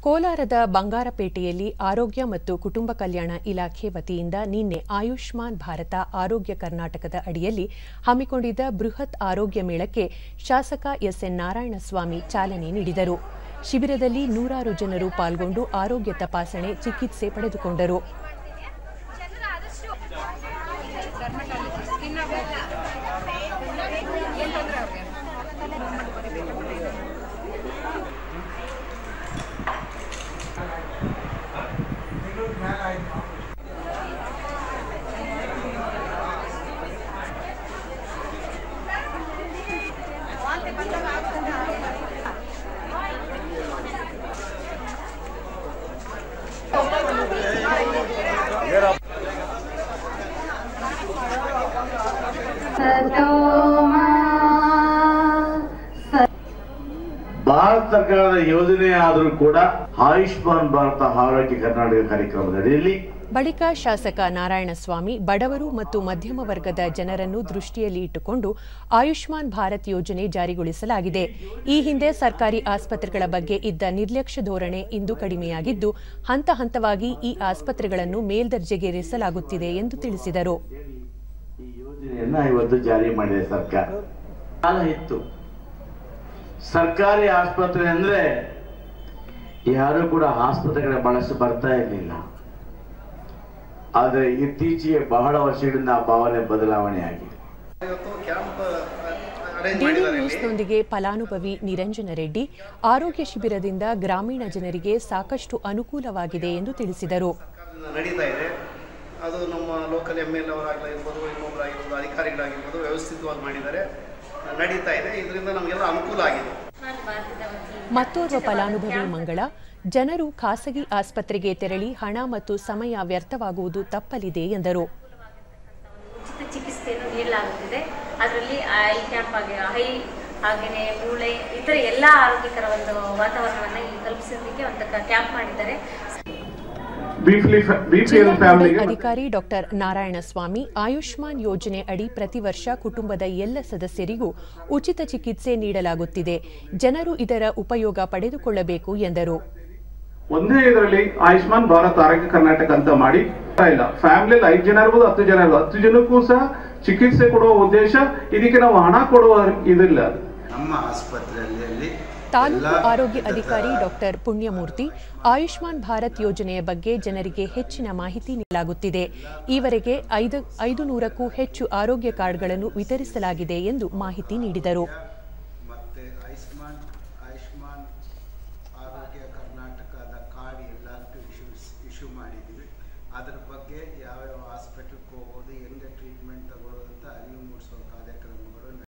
ಕೋಲಾರದ ಬಂಗಾರಪೇಟೆಯಲ್ಲಿ ಆರೋಗ್ಯ ಮತ್ತು ಕುಟುಂಬ ಕಲ್ಯಾಣ ಇಲಾಖೆ ವತಿಯಿಂದ ನಿನ್ನೆ ಆಯುಷ್ಮಾನ್ ಭಾರತ ಆರೋಗ್ಯ ಕರ್ನಾಟಕದ ಅಡಿಯಲ್ಲಿ ಹಮ್ಮಿಕೊಂಡಿದ್ದ ಬೃಹತ್ ಆರೋಗ್ಯ ಮೇಳಕ್ಕೆ ಶಾಸಕ ಎಸ್ಎನ್ ನಾರಾಯಣಸ್ವಾಮಿ ಚಾಲನೆ ನೀಡಿದರು ಶಿಬಿರದಲ್ಲಿ ನೂರಾರು ಜನರು ಪಾಲ್ಗೊಂಡು ಆರೋಗ್ಯ ತಪಾಸಣೆ ಚಿಕಿತ್ಸೆ ಪಡೆದುಕೊಂಡರು ಭಾರತ ಸರ್ಕಾರದ ಯೋಜನೆ ಆದರೂ ಕೂಡ ಆಯುಷ್ಮಾನ್ ಭಾರತ ಆರೋಗ್ಯ ಕರ್ನಾಟಕ ಕಾರ್ಯಕ್ರಮದ ಅಡಿಯಲ್ಲಿ ಬಳಿಕ ಶಾಸಕ ನಾರಾಯಣಸ್ವಾಮಿ ಬಡವರು ಮತ್ತು ಮಧ್ಯಮ ವರ್ಗದ ಜನರನ್ನು ದೃಷ್ಟಿಯಲ್ಲಿ ಇಟ್ಟುಕೊಂಡು ಆಯುಷ್ಮಾನ್ ಭಾರತ್ ಯೋಜನೆ ಜಾರಿಗೊಳಿಸಲಾಗಿದೆ ಈ ಹಿಂದೆ ಸರ್ಕಾರಿ ಆಸ್ಪತ್ರೆಗಳ ಬಗ್ಗೆ ಇದ್ದ ನಿರ್ಲಕ್ಷ್ಯ ಧೋರಣೆ ಇಂದು ಕಡಿಮೆಯಾಗಿದ್ದು ಹಂತ ಹಂತವಾಗಿ ಈ ಆಸ್ಪತ್ರೆಗಳನ್ನು ಮೇಲ್ದರ್ಜೆಗೇರಿಸಲಾಗುತ್ತಿದೆ ಎಂದು ತಿಳಿಸಿದರು ಈ ಯೋಜನೆಯನ್ನ ಇವತ್ತು ಜಾರಿ ಮಾಡಿದೆ ಸರ್ಕಾರ ಕಾಲ ಇತ್ತು ಸರ್ಕಾರಿ ಆಸ್ಪತ್ರೆ ಅಂದ್ರೆ ಯಾರು ಕೂಡ ಆಸ್ಪತ್ರೆಗಳ ಬಳಸಿ ಬರ್ತಾ ಇರಲಿಲ್ಲ ಆದರೆ ಇತ್ತೀಚೆಗೆ ಬಹಳ ವರ್ಷಗಳಿಂದ ಆ ಭಾವನೆ ಬದಲಾವಣೆ ಆಗಿದೆ ಇವತ್ತು ಕ್ಯಾಂಪ್ ಅರೇಂಜ್ ಡಿಡಿ ಮಾಡಿದ್ದಾರೆ ಇಲ್ಲಿ ನ್ಯೂಸ್ನೊಂದಿಗೆ ಫಲಾನುಭವಿ ನಿರಂಜನ ರೆಡ್ಡಿ ಆರೋಗ್ಯ ಶಿಬಿರದಿಂದ ಗ್ರಾಮೀಣ ಜನರಿಗೆ ಸಾಕಷ್ಟು ಅನುಕೂಲವಾಗಿದೆ ಎಂದು ತಿಳಿಸಿದರು ಸರ್ಕಾರದಿಂದ ನಡೀತಾ ಇದೆ ಅದು ನಮ್ಮ ಲೋಕಲ್ ಎಮ್ ಎಲ್ ಅವರಾಗಿರ್ಬೋದು ಇನ್ನೊಬ್ಬರಾಗಿರ್ಬೋದು ಅಧಿಕಾರಿಗಳಾಗಿರ್ಬೋದು ವ್ಯವಸ್ಥಿತವಾಗಿ ಮಾಡಿದ್ದಾರೆ ನಡೀತಾ ಇದೆ ಇದರಿಂದ ನಮಗೆಲ್ಲ ಅನುಕೂಲ ಆಗಿದೆ ಮತ್ತೋರ್ವ ಫಲಾನುಭವಿ ಮಂಗಳ ಜನರು ಖಾಸಗಿ ಆಸ್ಪತ್ರೆಗೆ ತೆರಳಿ ಹಣ ಮತ್ತು ಸಮಯ ವ್ಯರ್ಥವಾಗುವುದು ತಪ್ಪಲಿದೆ ಎಂದರು ಉಚಿತ ಚಿಕಿತ್ಸೆಯನ್ನು ನೀಡಲಾಗುತ್ತಿದೆ ಅದರಲ್ಲಿ ಐ ಕ್ಯಾಂಪ್ ಆಗಿ ಹೈ ಹಾಗೆಯೇ ಮೂಳೆ ಇತರ ಎಲ್ಲ ಆರೋಗ್ಯಕರ ಒಂದು ವಾತಾವರಣವನ್ನು ಇಲ್ಲಿ ಕಲ್ಪಿಸೋದಕ್ಕೆ ಒಂದು ಕ್ಯಾಂಪ್ ಮಾಡಿದ್ದಾರೆ ಜಿಲ್ಲಾ ಬಿಪಿಎಲ್ ನೋಡಲ್ ಫ್ಯಾಮಿಲಿಗೆ ಅಧಿಕಾರಿ ಡಾಕ್ಟರ್ ನಾರಾಯಣಸ್ವಾಮಿ ಆಯುಷ್ಮಾನ್ ಯೋಜನೆ ಅಡಿ ಪ್ರತಿ ವರ್ಷ ಕುಟುಂಬದ ಎಲ್ಲ ಸದಸ್ಯರಿಗೂ ಉಚಿತ ಚಿಕಿತ್ಸೆ ನೀಡಲಾಗುತ್ತಿದೆ ಜನರು ಇದರ ಉಪಯೋಗ ಪಡೆದುಕೊಳ್ಳಬೇಕು ಎಂದರು ಒಂದೇ ಇದರಲ್ಲಿ ಆಯುಷ್ಮಾನ್ ಭಾರತ್ ಆರೋಗ್ಯ ಕರ್ನಾಟಕ ಅಂತ ಮಾಡಿ ಇಲ್ಲ ಫ್ಯಾಮಿಲಿಯಲ್ಲಿ ಐದು ಜನ ಇರ್ಬೋದು ಹತ್ತು ಜನ ಇರ್ಬೋದು ಹತ್ತು ಜನಕ್ಕೂ ಸಹ ಚಿಕಿತ್ಸೆ ಕೊಡುವ ಉದ್ದೇಶ ಇದಕ್ಕೆ ನಾವು ಹಣ ಕೊಡುವ ಇದಿಲ್ಲ ನಮ್ಮ ಆಸ್ಪತ್ರೆಯಲ್ಲಿ ತಾಲೂಕು ಆರೋಗ್ಯ ಅಧಿಕಾರಿ ಡಾಕ್ಟರ್ ಪುಣ್ಯಮೂರ್ತಿ ಆಯುಷ್ಮಾನ್ ಭಾರತ್ ಯೋಜನೆಯ ಬಗ್ಗೆ ಜನರಿಗೆ ಹೆಚ್ಚಿನ ಮಾಹಿತಿ ನೀಡಲಾಗುತ್ತಿದೆ ಈವರೆಗೆ ಐದು ಐದು ನೂರಕ್ಕೂ ಹೆಚ್ಚು ಆರೋಗ್ಯ ಕಾರ್ಡ್ಗಳನ್ನು ವಿತರಿಸಲಾಗಿದೆ ಎಂದು ಮಾಹಿತಿ ನೀಡಿದರು ಮತ್ತೆ ಆಯುಷ್ಮಾನ್ ಆಯುಷ್ಮಾನ್ ಆರೋಗ್ಯ ಕರ್ನಾಟಕದ ಕಾರ್ಡ್ ಎಲ್ಲರಿಗೂ ಇಶ್ಯೂ ಇಶ್ಯೂ ಮಾಡಿದ್ದೀವಿ ಅದ್ರ ಬಗ್ಗೆ ಯಾವ್ಯಾವ ಹಾಸ್ಪಿಟಲ್ಗೆ ಹೋಗೋದು ಹೆಂಗೆ ಟ್ರೀಟ್ಮೆಂಟ್